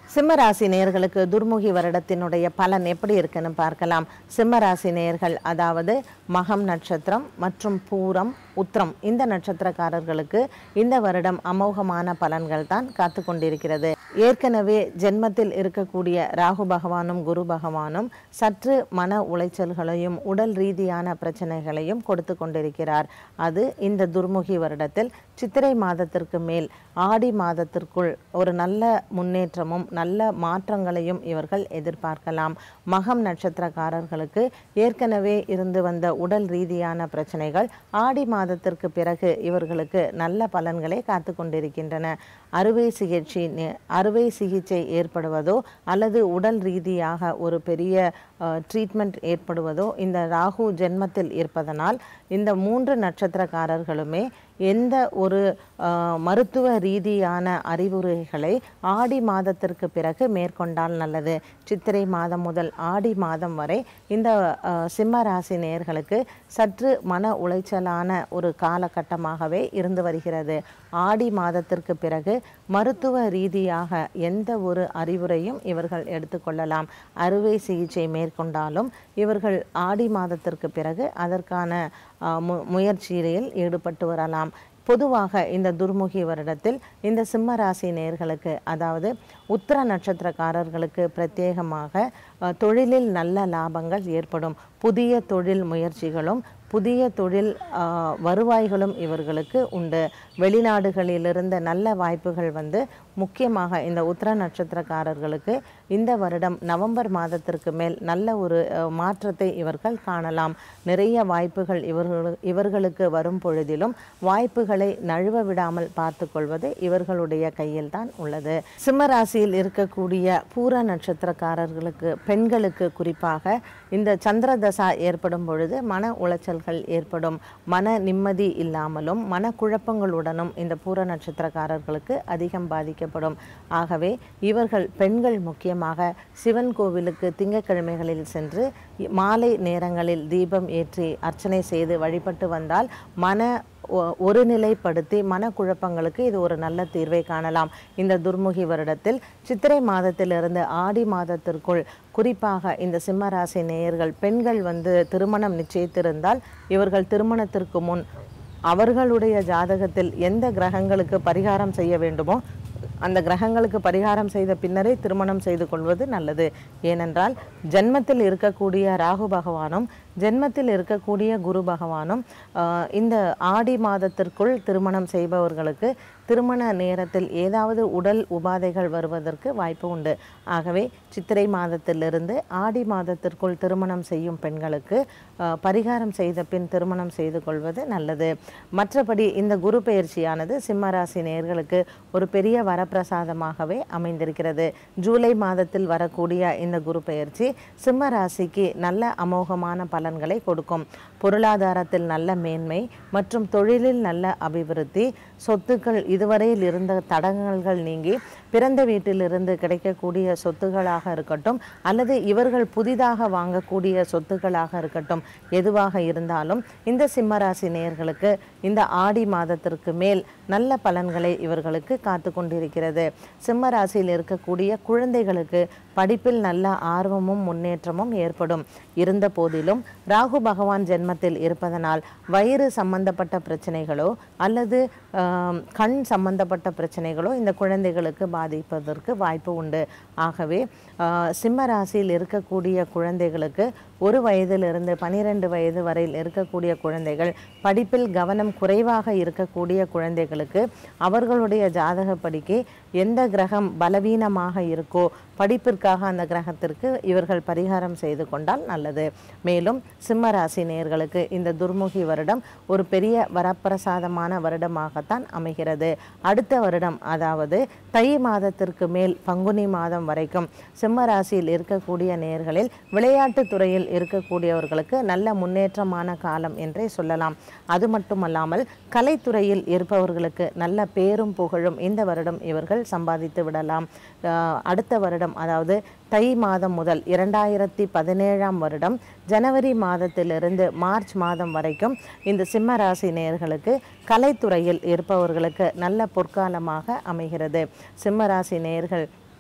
சிம்ம ராசி நேயர்களுக்கு துர்முகி வருடத்தினுடைய பலன் எப்படி இருக்குன்னு பார்க்கலாம் சிம்ம ராசி நேயர்கள் அதாவது மகம் நட்சத்திரம் மற்றும் பூரம் உத்திரம் இந்த நட்சத்திரக்காரர்களுக்கு இந்த வருடம் அமோகமான பலன்கள் தான் காத்து கொண்டிருக்கிறது ஏற்கனவே ஜென்மத்தில் இருக்கக்கூடிய ராகு பகவானும் குரு பகவானும் சற்று மன உளைச்சல்களையும் உடல் ரீதியான பிரச்சனைகளையும் கொடுத்து கொண்டிருக்கிறார் அது இந்த துர்முகி வருடத்தில் சித்திரை மாதத்திற்கு மேல் ஆடி மாதத்திற்குள் ஒரு நல்ல முன்னேற்றமும் நல்ல மாற்றங்களையும் இவர்கள் எதிர்பார்க்கலாம் மகம் நட்சத்திரக்காரர்களுக்கு ஏற்கனவே இருந்து வந்த உடல் ரீதியான பிரச்சனைகள் ஆடி மாதத்திற்கு பிறகு இவர்களுக்கு நல்ல பலன்களை காத்து கொண்டிருக்கின்றன அறுவை சிகிச்சை நி- அறுவை சிகிச்சை ஏற்படுவதோ அல்லது உடல் ரீதியாக ஒரு பெரிய ட்ரீட்மெண்ட் ஏற்படுவதோ இந்த ராகு ஜென்மத்தில் இருப்பதனால் இந்த மூன்று நட்சத்திரக்காரர்களுமே எந்த ஒரு அஹ், மருத்துவ ரீதியான அறிவுரைகளை ஆடி மாதத்திற்கு பிறகு மேற்கொண்டால் நல்லது சித்திரை மாதம் முதல் ஆடி மாதம் வரை இந்த அஹ், சிம்ம ராசி நேயர்களுக்கு சற்று மன உளைச்சலான ஒரு காலகட்டமாகவே இருந்து வருகிறது ஆடி மாதத்திற்கு பிறகு மருத்துவ ரீதியாக எந்த ஒரு அறிவுரையும் இவர்கள் எடுத்துக்கொள்ளலாம் அறுவை சிகிச்சை மேற்கொண்டாலும் இவர்கள் ஆடி மாதத்திற்கு பிறகு அதற்கான அஹ், மு முயற்சியில் ஈடுபட்டு வரலாம் பொதுவாக இந்த துர்முகி வருடத்தில் இந்த சிம்ம ராசி நேயர்களுக்கு அதாவது உத்திர நட்சத்திரக்காரர்களுக்கு பிரத்யேகமாக அஹ், தொழிலில் நல்ல லாபங்கள் ஏற்படும் புதிய தொழில் முயற்சிகளும் புதிய தொழில் அஹ், வருவாய்களும் இவர்களுக்கு உண்டு வெளிநாடுகளிலிருந்து நல்ல வாய்ப்புகள் வந்து முக்கியமாக இந்த உத்திர நட்சத்திரக்காரர்களுக்கு இந்த வருடம் நவம்பர் மாதத்திற்கு மேல் நல்ல ஒரு அஹ், மாற்றத்தை இவர்கள் காணலாம் நிறைய வாய்ப்புகள் இவர்கள் இவர்களுக்கு வரும் பொழுதிலும் வாய்ப்புகளை நழுவ விடாமல் பார்த்து கொள்வது இவர்களுடைய கையில் தான் உள்ளது சிம்ம ராசியில் இருக்கக்கூடிய பூர நட்சத்திரக்காரர்களுக்கு பெண்களுக்கு குறிப்பாக இந்த சந்திர தசா ஏற்படும் பொழுது மன உளைச்சல்கள் ஏற்படும் மன நிம்மதி இல்லாமலும் மனக்குழப்பங்களுடனும் இந்த பூர நட்சத்திரக்காரர்களுக்கு அதிகம் பாதிக்கப்படும் ஆகவே இவர்கள் பெண்கள் முக்கியமாக சிவன் கோவிலுக்கு திங்கட்கிழமைகளில் சென்று மாலை நேரங்களில் தீபம் ஏற்றி அர்ச்சனை செய்து வழிபட்டு வந்தால் மன ஒ- ஒருநிலைப்படுத்தி மனக்குழப்பங்களுக்கு இது ஒரு நல்ல தீர்வை காணலாம் இந்த துர்முகி வருடத்தில் சித்திரை மாதத்திலிருந்து ஆடி மாதத்திற்குள் குறிப்பாக இந்த சிம்ம ராசி நேயர்கள் பெண்கள் வந்து திருமணம் நிச்சயித்திருந்தால் இவர்கள் திருமணத்திற்கு முன் அவர்களுடைய ஜாதகத்தில் எந்த கிரகங்களுக்கு பரிகாரம் செய்ய வேண்டுமோ அந்த கிரகங்களுக்கு பரிகாரம் செய்த பின்னரே திருமணம் செய்து கொள்வது நல்லது ஏனென்றால் ஜென்மத்தில் இருக்கக்கூடிய ராகு பகவானும் ஜென்மத்தில் இருக்கக்கூடிய குரு பகவானும் ஆஹ், இந்த ஆடி மாதத்திற்குள் திருமணம் செய்பவர்களுக்கு திருமண நேரத்தில் ஏதாவது உடல் உபாதைகள் வருவதற்கு வாய்ப்பு உண்டு ஆகவே சித்திரை மாதத்திலிருந்து ஆடி மாதத்திற்குள் திருமணம் செய்யும் பெண்களுக்கு ஆஹ், பரிகாரம் செய்த பின் திருமணம் செய்து கொள்வது நல்லது மற்றபடி இந்த குரு பெயர்ச்சியானது சிம்மராசி நேயர்களுக்கு ஒரு பெரிய வரப்பிரசாதமாகவே அமைந்திருக்கிறது ஜூலை மாதத்தில் வரக்கூடிய இந்த குரு பெயர்ச்சி சிம்ம ராசிக்கு நல்ல அமோகமான பலன்களை கொடுக்கும் பொருளாதாரத்தில் நல்ல மேன்மை மற்றும் தொழிலில் நல்ல அபிவிருத்தி சொத்துக்கள் இதுவரையில் இருந்த தடங்கல்கள் நீங்கி பிறந்த வீட்டிலிருந்து கிடைக்கக்கூடிய சொத்துகளாக இருக்கட்டும் அல்லது இவர்கள் புதிதாக வாங்கக்கூடிய சொத்துக்களாக இருக்கட்டும் எதுவாக இருந்தாலும் இந்த சிம்மராசி நேயர்களுக்கு இந்த ஆடி மாதத்திற்கு மேல் நல்ல பலன்களை இவர்களுக்கு காத்து கொண்டிருக்கிறது சிம்ம ராசியில் இருக்கக்கூடிய குழந்தைகளுக்கு படிப்பில் நல்ல ஆர்வமும் முன்னேற்றமும் ஏற்படும் இருந்த போதிலும் ராகு பகவான் ஜென்மத்தில் இருப்பதனால் வயிறு சம்பந்தப்பட்ட பிரச்சனைகளோ அல்லது ஆம், கண் சம்பந்தப்பட்ட பிரச்சனைகளோ இந்த குழந்தைகளுக்கு பாதிப்பதற்கு வாய்ப்பு உண்டு ஆகவே ஆ, சிம்ம ராசியில் இருக்கக்கூடிய குழந்தைகளுக்கு ஒரு வயதிலிருந்து பனிரெண்டு வயது வரையில் இருக்கக்கூடிய குழந்தைகள் படிப்பில் கவனம் குறைவாக இருக்கக்கூடிய குழந்தைகளுக்கு அவர்களுடைய ஜாதகப்படிக்கு எந்த கிரகம் பலவீனமாக இருக்கோ படிப்பிற்காக அந்த கிரகத்திற்கு இவர்கள் பரிகாரம் செய்து கொண்டால் நல்லது மேலும் சிம்ம ராசி நேயர்களுக்கு இந்த துர்முகி வருடம் ஒரு பெரிய வரப்பிரசாதமான வருடமாகத்தான் அமைகிறது அடுத்த வருடம் அதாவது தை மாதத்திற்கு மேல் பங்குனி மாதம் வரைக்கும் சிம்ம ராசியில் இருக்கக்கூடிய நேயர்களில் விளையாட்டுத் துறையில் இருக்கக்கூடியவர்களுக்கு நல்ல முன்னேற்றமான காலம் என்றே சொல்லலாம் அது மட்டுமல்லாமல் கலைத்துறையில் இருப்பவர்களுக்கு நல்ல பேரும் புகழும் இந்த வருடம் இவர்கள் சம்பாதித்து விடலாம் ஆஹ் அடுத்த வருடம் அதாவது தை மாதம் முதல் இரண்டாயிரத்தி பதினேழாம் வருடம் ஜனவரி மாதத்திலிருந்து மார்ச் மாதம் வரைக்கும் இந்த சிம்ம ராசி நேயர்களுக்கு கலைத்துறையில் இருப்பவர்களுக்கு நல்ல பொற்காலமாக அமைகிறது சிம்ம ராசி நேயர்கள்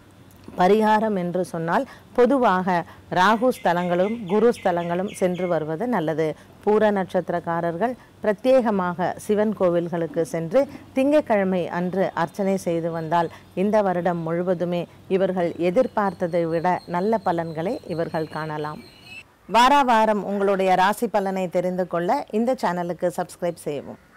பரிகாரம் என்று சொன்னால் பொதுவாக ராகு ஸ்தலங்களும் குரு ஸ்தலங்களும் சென்று வருவது நல்லது பூர நட்சத்திரக்காரர்கள் பிரத்யேகமாக சிவன் கோவில்களுக்கு சென்று திங்கட்கிழமை அன்று அர்ச்சனை செய்து வந்தால் இந்த வருடம் முழுவதுமே இவர்கள் எதிர்பார்த்ததை விட நல்ல பலன்களை இவர்கள் காணலாம் வாரா வாரம் உங்களுடைய ராசி பலனை தெரிந்து கொள்ள இந்த சேனலுக்கு சப்ஸ்கிரைப் செய்யவும்